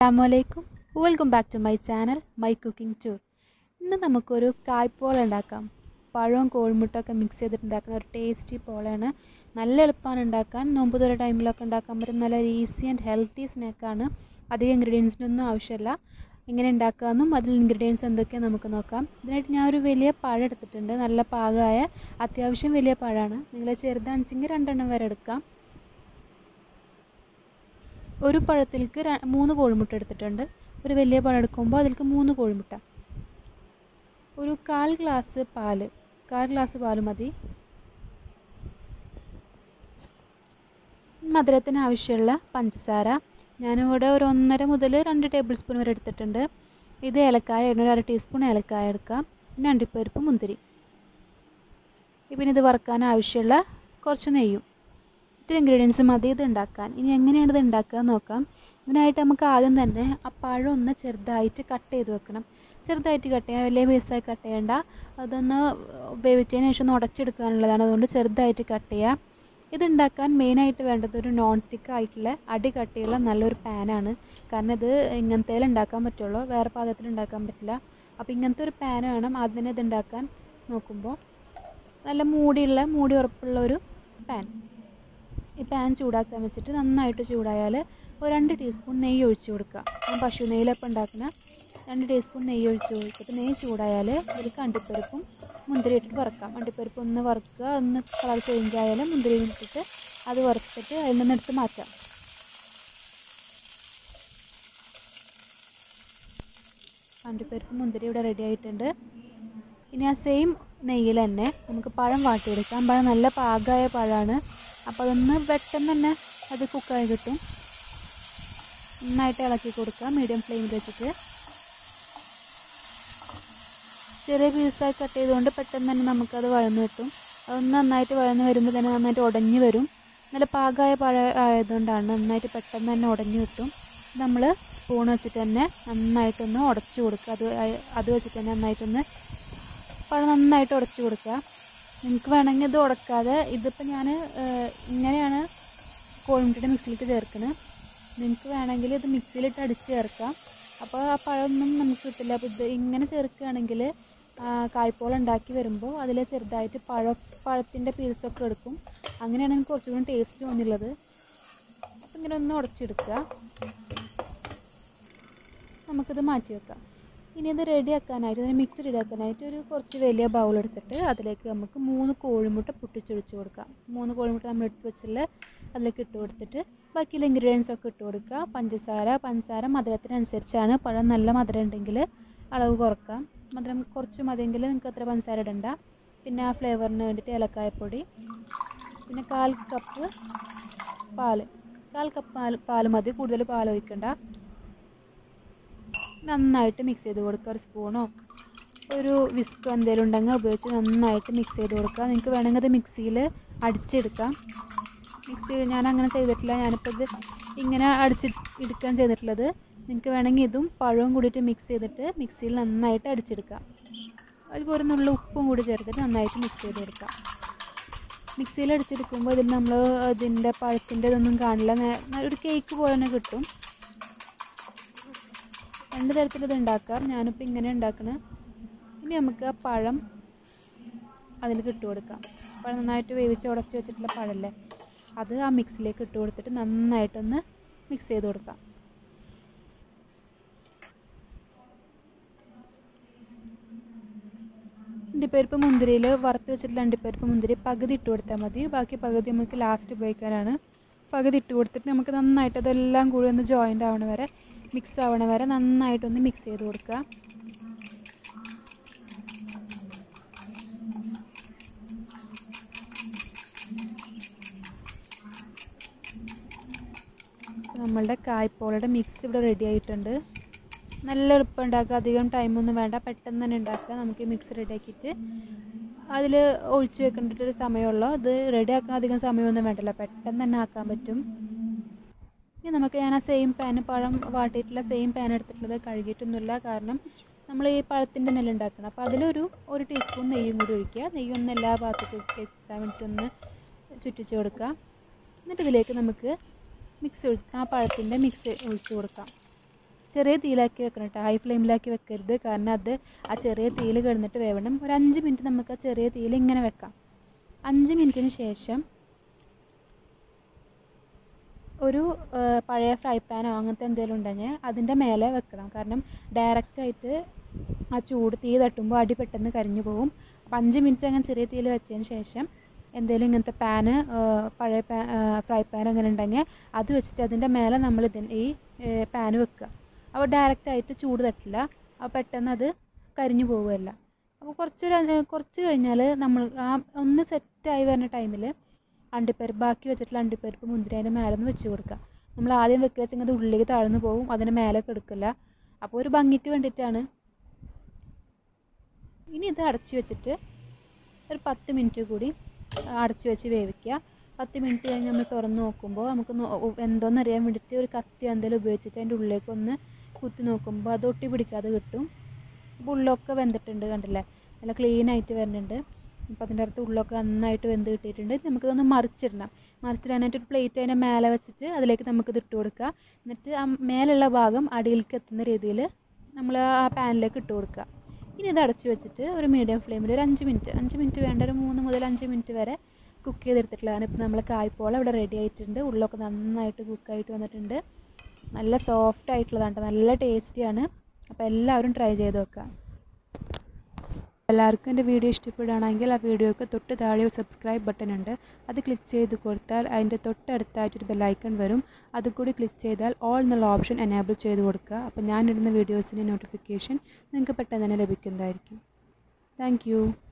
അസ്സാമലൈക്കും welcome back to my channel my cooking tour ഇന്ന് നമുക്കൊരു കായ്പോള ഉണ്ടാക്കാം പഴവും കോഴിമുട്ടൊക്കെ മിക്സ് ചെയ്തിട്ടുണ്ടാക്കുന്ന ഒരു ടേസ്റ്റി പോളയാണ് നല്ല എളുപ്പമാണ് ഉണ്ടാക്കാൻ നോമ്പ് തുറ ടൈമിലൊക്കെ ഉണ്ടാക്കാൻ പറ്റും നല്ല ഈസി ആൻഡ് ഹെൽത്തി സ്നാക്കാണ് അധികം ഇൻഗ്രീഡിയൻസിനൊന്നും ആവശ്യമില്ല എങ്ങനെ ഉണ്ടാക്കാമെന്നും അതിൽ ഇൻഗ്രീഡിയൻസ് എന്തൊക്കെയാണ് നമുക്ക് നോക്കാം ഇതിനായിട്ട് ഞാൻ ഒരു വലിയ പഴം എടുത്തിട്ടുണ്ട് നല്ല പാകമായ അത്യാവശ്യം വലിയ പഴമാണ് നിങ്ങൾ ചെറുതാണെച്ചെങ്കിൽ രണ്ടെണ്ണം വരെ എടുക്കാം ഒരു പഴത്തിലേക്ക് ര- മൂന്ന് കോഴിമുട്ട എടുത്തിട്ടുണ്ട് ഒരു വലിയ പഴം എടുക്കുമ്പോൾ അതിലേക്ക് മൂന്ന് കോഴിമുട്ട ഒരു കാൽ ഗ്ലാസ് പാല് കാൽ ഗ്ലാസ് പാല് മതി മധുരത്തിന് ആവശ്യമുള്ള പഞ്ചസാര ഞാനിവിടെ ഒരു ഒന്നര മുതൽ രണ്ട് ടേബിൾ സ്പൂൺ വരെ എടുത്തിട്ടുണ്ട് ഇത് ഏലക്കായ ഇടണം ഒരു അര ടീസ്പൂൺ ഏലക്കായ എടുക്കാം പിന്നെ അണ്ടിപ്പരിപ്പ് മുന്തിരി പിന്നെ ഇത് വറുക്കാൻ ആവശ്യമുള്ള കുറച്ച് നെയ്യും ഇത്തിരി ഇൻഗ്രീഡിയൻസ് മതി ഇത് ഉണ്ടാക്കാൻ ഇനി എങ്ങനെയാണ് ഇത് ഉണ്ടാക്കുക എന്ന് നോക്കാം ഇതിനായിട്ട് നമുക്ക് ആദ്യം തന്നെ ആ പഴം ഒന്ന് ചെറുതായിട്ട് കട്ട് ചെയ്ത് വെക്കണം ചെറുതായിട്ട് കട്ട് ചെയ്യാം വലിയ പീസായി കട്ട് ചെയ്യണ്ട അതൊന്ന് വേവിച്ചതിന് ശേഷം ഒന്ന് ഉടച്ചെടുക്കാനുള്ളതാണ് അതുകൊണ്ട് ചെറുതായിട്ട് കട്ട് ചെയ്യാം ഇത് ഉണ്ടാക്കാൻ മെയിനായിട്ട് വേണ്ടത് ഒരു നോൺ സ്റ്റിക്ക് ആയിട്ടുള്ള അടി കട്ടിയുള്ള നല്ലൊരു പാനാണ് കാരണം ഇത് ഇങ്ങനത്തേൽ ഉണ്ടാക്കാൻ പറ്റുള്ളൂ വേറെ പാത്രത്തിൽ ഉണ്ടാക്കാൻ പറ്റില്ല അപ്പോൾ ഇങ്ങനത്തെ ഒരു പാൻ വേണം ആദ്യം ഇത് ഉണ്ടാക്കാൻ നോക്കുമ്പോൾ നല്ല മൂടിയുള്ള മൂടി ഉറപ്പുള്ള ഒരു പാൻ ഈ പാൻ ചൂടാക്കാൻ വെച്ചിട്ട് നന്നായിട്ട് ചൂടായാൽ ഒരു രണ്ട് ടീസ്പൂൺ നെയ്യ് ഒഴിച്ച് കൊടുക്കുക ഞാൻ പശു നെയ്യിലപ്പം ഉണ്ടാക്കുന്ന രണ്ട് ടീസ്പൂൺ നെയ്യ് ഒഴിച്ച് കൊടുത്തിട്ട് നെയ്യ് ചൂടായാൽ ഇതിലേക്ക് അണ്ടിപ്പരിപ്പും മുന്തിരി ഇട്ടിട്ട് വറുക്കാം അണ്ടിപ്പരിപ്പ് ഒന്ന് വറുക്കുക ഒന്ന് കളർ ചേഞ്ച് ആയാൽ മുന്തിരി ഇട്ടിട്ട് അത് വറുത്തിട്ട് അതിൽ നിന്ന് എടുത്ത് മാറ്റാം അണ്ടിപ്പരിപ്പ് മുന്തിരി ഇവിടെ റെഡി ആയിട്ടുണ്ട് ഇനി ആ സെയിം നെയ്യിൽ തന്നെ നമുക്ക് പഴം വാട്ടിയെടുക്കാം പഴം നല്ല പാകമായ പഴമാണ് അപ്പോൾ അതൊന്ന് പെട്ടെന്ന് തന്നെ അത് കുക്കായി കിട്ടും നന്നായിട്ട് ഇളക്കി കൊടുക്കുക മീഡിയം ഫ്ലെയിമിൽ വെച്ചിട്ട് ചെറിയ പീസായി കട്ട് ചെയ്തുകൊണ്ട് പെട്ടെന്ന് തന്നെ നമുക്കത് വഴന്ന് കിട്ടും അതൊന്ന് നന്നായിട്ട് വഴന്ന് വരുമ്പോൾ തന്നെ നന്നായിട്ട് ഉടഞ്ഞു വരും നല്ല പാകമായ പഴ ആയതുകൊണ്ടാണ് നന്നായിട്ട് പെട്ടെന്ന് തന്നെ ഉടഞ്ഞു കിട്ടും നമ്മൾ സ്പൂൺ വെച്ചിട്ട് തന്നെ നന്നായിട്ടൊന്ന് ഉടച്ചു കൊടുക്കുക അത് അയ- അത് വെച്ചിട്ട് തന്നെ നന്നായിട്ടൊന്ന് പഴം നന്നായിട്ട് ഉടച്ചു കൊടുക്കുക നിങ്ങൾക്ക് വേണമെങ്കിൽ ഇത് ഉടക്കാതെ ഇതിപ്പോൾ ഞാൻ ഇങ്ങനെയാണ് കോഴിമുട്ടയുടെ മിക്സിയിലേക്ക് ചേർക്കുന്നത് നിങ്ങൾക്ക് വേണമെങ്കിൽ ഇത് മിക്സിയിലിട്ട് അടിച്ച് ചേർക്കാം അപ്പോൾ ആ പഴമൊന്നും നമുക്ക് കിട്ടില്ല അപ്പോൾ ഇത് ഇങ്ങനെ ചേർക്കുകയാണെങ്കിൽ കായ്പോള ഉണ്ടാക്കി വരുമ്പോൾ അതിൽ ചെറുതായിട്ട് പഴ പഴത്തിൻ്റെ പീസൊക്കെ എടുക്കും അങ്ങനെയാണെങ്കിൽ കുറച്ചും കൂടി ടേസ്റ്റ് തോന്നുള്ളത് അപ്പോൾ ഇങ്ങനെ ഒന്ന് ഉടച്ചെടുക്കുക നമുക്കിത് മാറ്റി വെക്കാം ഇനി ഇത് റെഡിയാക്കാനായിട്ട് ഇതിന് മിക്സ് റെഡിയാക്കാനായിട്ട് ഒരു കുറച്ച് വലിയ ബൗൾ എടുത്തിട്ട് അതിലേക്ക് നമുക്ക് മൂന്ന് കോഴിമുട്ട പൊട്ടിച്ചൊഴിച്ച് കൊടുക്കാം മൂന്ന് കോഴിമുട്ട നമ്മൾ എടുത്ത് വെച്ചില്ല അതിലേക്ക് ഇട്ട് കൊടുത്തിട്ട് ബാക്കിയുള്ള ഇൻഗ്രീഡിയൻസ് ഒക്കെ ഇട്ട് കൊടുക്കുക പഞ്ചസാര പഞ്ചസാര മധുരത്തിനനുസരിച്ചാണ് പഴം നല്ല മധുരം ഉണ്ടെങ്കിൽ അളവ് കുറക്കാം മധുരം കുറച്ച് മതിയെങ്കിൽ നിങ്ങൾക്ക് അത്ര പഞ്ചസാര ഇടണ്ട പിന്നെ ആ ഫ്ലേവറിന് വേണ്ടിയിട്ട് ഏലക്കായപ്പൊടി പിന്നെ കാൽ കപ്പ് പാല് കാൽ കപ്പ് പാൽ പാൽ മതി കൂടുതൽ പാൽ ഒഴിക്കണ്ട നന്നായിട്ട് മിക്സ് ചെയ്ത് കൊടുക്കുക ഒരു സ്പൂണോ ഒരു വിസ്കോ എന്തെങ്കിലും ഉണ്ടെങ്കിൽ ഉപയോഗിച്ച് നന്നായിട്ട് മിക്സ് ചെയ്ത് കൊടുക്കുക നിങ്ങൾക്ക് വേണമെങ്കിൽ അത് മിക്സിയിൽ അടിച്ചെടുക്കാം മിക്സ് ചെയ്ത് ഞാൻ അങ്ങനെ ചെയ്തിട്ടില്ല ഞാനിപ്പോൾ ഇത് ഇങ്ങനെ അടിച്ച് എടുക്കാൻ ചെയ്തിട്ടുള്ളത് നിങ്ങൾക്ക് വേണമെങ്കിൽ ഇതും പഴവും കൂടിയിട്ട് മിക്സ് ചെയ്തിട്ട് മിക്സിയിൽ നന്നായിട്ട് അടിച്ചെടുക്കാം അതിൽ ഒരു നുള്ള ഉപ്പും കൂടി ചേർത്തിട്ട് നന്നായിട്ട് മിക്സ് ചെയ്ത് കൊടുക്കാം മിക്സിയിൽ അടിച്ചെടുക്കുമ്പോൾ ഇതിൽ നമ്മൾ ഇതിൻ്റെ പഴത്തിൻ്റെ ഇതൊന്നും കാണില്ല നേ- ഒരു കേക്ക് പോലെ തന്നെ കിട്ടും രണ്ട് തരത്തിൽ ഇത് ഉണ്ടാക്കാം ഞാനിപ്പോൾ ഇങ്ങനെ ഉണ്ടാക്കണത് ഇനി നമുക്ക് ആ പഴം അതിലേക്ക് ഇട്ട് കൊടുക്കാം പഴം നന്നായിട്ട് വേവിച്ച് ഉടച്ച് വെച്ചിട്ടുള്ള പഴമല്ലേ അത് ആ മിക്സിലേക്ക് ഇട്ട് കൊടുത്തിട്ട് നന്നായിട്ടൊന്ന് മിക്സ് ചെയ്ത് കൊടുക്കാം അണ്ടിപ്പരിപ്പ് മുന്തിരിയിൽ വറുത്ത് വെച്ചിട്ടുള്ള അണ്ടിപ്പരിപ്പ് മുന്തിരി പകുതി ഇട്ട് കൊടുത്താൽ മതി ബാക്കി പകുതി നമുക്ക് ലാസ്റ്റ് ഉപയോഗിക്കാനാണ് പകുതി ഇട്ട് കൊടുത്തിട്ട് നമുക്ക് നന്നായിട്ട് അതെല്ലാം കൂടി ഒന്ന് ജോയിൻ്റ് ആവണ വരെ മിക്സ് ആവണ വരെ നന്നായിട്ടൊന്ന് മിക്സ് ചെയ്ത് കൊടുക്കുക നമ്മളുടെ കായ്പോളയുടെ മിക്സ് ഇവിടെ റെഡി ആയിട്ടുണ്ട് നല്ല എളുപ്പം ഉണ്ടാക്കുക അധികം ടൈമൊന്നും വേണ്ട പെട്ടെന്ന് തന്നെ ഉണ്ടാക്കുക നമുക്ക് ഈ മിക്സ് റെഡി ആക്കിയിട്ട് അതിൽ ഒഴിച്ച് വെക്കേണ്ടിട്ട് ഒരു സമയമുള്ളൂ ഇത് റെഡി ആക്കാൻ അധികം സമയമൊന്നും വേണ്ടല്ലോ പെട്ടെന്ന് തന്നെ ആക്കാൻ പറ്റും ഇനി നമുക്ക് ഞാൻ ആ സെയിം പാൻ പഴം വാട്ടിയിട്ടുള്ള സെയിം പാൻ എടുത്തിട്ടുള്ളത് കഴുകിയിട്ടൊന്നുമില്ല കാരണം നമ്മൾ ഈ പഴത്തിൻ്റെ നെല്ല് ഉണ്ടാക്കണം അപ്പോൾ അതിലൊരു ഒരു ടീസ്പൂൺ നെയ്യും കൂടി ഒഴിക്കുക നെയ്യൊന്ന് എല്ലാ ഭാഗത്തേക്കും എത്താൻ വേണ്ടിയിട്ടൊന്ന് ചുറ്റിച്ച് കൊടുക്കുക എന്നിട്ട് ഇതിലേക്ക് നമുക്ക് മിക്സ് ഒഴി ആ പഴത്തിൻ്റെ മിക്സ് ഒഴിച്ച് കൊടുക്കാം ചെറിയ തീയിലാക്കി വെക്കണം കേട്ടോ ഹൈ ഫ്ലെയിമിലാക്കി വെക്കരുത് കാരണം അത് ആ ചെറിയ തീയിൽ കിടന്നിട്ട് വേവണം ഒരു അഞ്ച് മിനിറ്റ് നമുക്ക് ആ ചെറിയ തീയിൽ ഇങ്ങനെ വെക്കാം അഞ്ച് മിനിറ്റിന് ശേഷം ഒരു ആ, പഴയ ഫ്രൈ പാനോ അങ്ങനത്തെ എന്തെങ്കിലും ഉണ്ടെങ്കിൽ അതിൻ്റെ മേലെ വെക്കണം കാരണം ഡയറക്റ്റായിട്ട് ആ ചൂട് തീ തട്ടുമ്പോൾ അടി പെട്ടെന്ന് കരിഞ്ഞു പോകും അപ്പം അഞ്ച് മിനിറ്റ് അങ്ങനെ ചെറിയ തീയിൽ വെച്ചതിന് ശേഷം എന്തെങ്കിലും ഇങ്ങനത്തെ പാന് പഴയ പാ ഫ്രൈ പാൻ അങ്ങനെ ഉണ്ടെങ്കിൽ അത് വെച്ചിട്ട് അതിൻ്റെ മേലെ നമ്മൾ ഇതിന് ഈ പാന് വെക്കുക അപ്പോൾ ഡയറക്റ്റായിട്ട് ചൂട് തട്ടില്ല അപ്പോൾ പെട്ടെന്ന് അത് കരിഞ്ഞു പോവുകയല്ല അപ്പോൾ കുറച്ചൊരു അഞ്ച് കുറച്ച് കഴിഞ്ഞാൽ നമ്മൾ ആ ഒന്ന് സെറ്റായി വരുന്ന ടൈമിൽ അണ്ടിപ്പരിപ്പ് ബാക്കി വെച്ചിട്ടുള്ള അണ്ടിപ്പരിപ്പ് മുന്തിരി അതിൻ്റെ മേലെ നിന്ന് വെച്ച് കൊടുക്കുക നമ്മൾ ആദ്യം വെക്കുക വെച്ചെങ്കിൽ അത് ഉള്ളിലേക്ക് താഴ്ന്നു പോകും അതിന് മേലെ എടുക്കില്ല അപ്പോൾ ഒരു ഭംഗിക്ക് വേണ്ടിയിട്ടാണ് ഇനി ഇത് അടച്ച് വെച്ചിട്ട് ഒരു പത്ത് മിനിറ്റ് കൂടി അടച്ച് വെച്ച് വേവിക്കുക പത്ത് മിനിറ്റ് കഴിഞ്ഞ് നമ്മൾ തുറന്ന് നോക്കുമ്പോൾ നമുക്ക് എന്തോന്ന് അറിയാൻ വേണ്ടിയിട്ട് ഒരു കത്തി എന്തെങ്കിലും ഉപയോഗിച്ചിട്ട് അതിൻ്റെ ഉള്ളിലേക്ക് ഒന്ന് കുത്തി നോക്കുമ്പോൾ അത് ഒട്ടി പിടിക്കാതെ കിട്ടും അപ്പോൾ ഉള്ളൊക്കെ വെന്തിട്ടുണ്ട് കണ്ടില്ലേ നല്ല ക്ലീൻ ആയിട്ട് വരുന്നുണ്ട് അപ്പോൾ അതിൻ്റെ അകത്ത് ഉള്ളൊക്കെ നന്നായിട്ട് വെന്ത് കിട്ടിയിട്ടുണ്ട് നമുക്കിതൊന്ന് മറിച്ചിടണം മറിച്ചിടാനായിട്ട് ഒരു പ്ലേറ്റ് അതിൻ്റെ മേലെ വെച്ചിട്ട് അതിലേക്ക് നമുക്കിത് ഇട്ട് കൊടുക്കുക എന്നിട്ട് ആ മേലുള്ള ഭാഗം അടിയിലേക്ക് എത്തുന്ന രീതിയിൽ നമ്മൾ ആ പാനിലേക്ക് ഇട്ട് കൊടുക്കുക ഇനി ഇത് അടച്ചു വെച്ചിട്ട് ഒരു മീഡിയം ഫ്ലെയിമിൽ ഒരു അഞ്ച് മിനിറ്റ് അഞ്ച് മിനിറ്റ് വേണ്ട ഒരു മൂന്ന് മുതൽ അഞ്ച് മിനിറ്റ് വരെ കുക്ക് ചെയ്തെടുത്തിട്ടുള്ളതാണ് ഇപ്പോൾ നമ്മൾ കായ്പോള ഇവിടെ റെഡി ആയിട്ടുണ്ട് ഉള്ളൊക്കെ നന്നായിട്ട് കുക്കായിട്ട് വന്നിട്ടുണ്ട് നല്ല സോഫ്റ്റ് ആയിട്ടുള്ളതാണ് കേട്ടോ നല്ല ടേസ്റ്റിയാണ് അപ്പോൾ എല്ലാവരും ട്രൈ ചെയ്ത് നോക്കുക എല്ലാവർക്കും എൻ്റെ വീഡിയോ ഇഷ്ടപ്പെടുകയാണെങ്കിൽ ആ വീഡിയോക്ക് തൊട്ട് താഴെ ഒരു സബ്സ്ക്രൈബ് ബട്ടൺ ഉണ്ട് അത് ക്ലിക്ക് ചെയ്ത് കൊടുത്താൽ അതിൻ്റെ തൊട്ടടുത്തായിട്ടൊരു ബെല്ലൈക്കൺ വരും അത് കൂടി ക്ലിക്ക് ചെയ്താൽ ഓൾ എന്നുള്ള ഓപ്ഷൻ എനേബിൾ ചെയ്ത് കൊടുക്കുക അപ്പോൾ ഞാനിടുന്ന വീഡിയോസിൻ്റെ നോട്ടിഫിക്കേഷൻ നിങ്ങൾക്ക് പെട്ടെന്ന് തന്നെ ലഭിക്കുന്നതായിരിക്കും താങ്ക്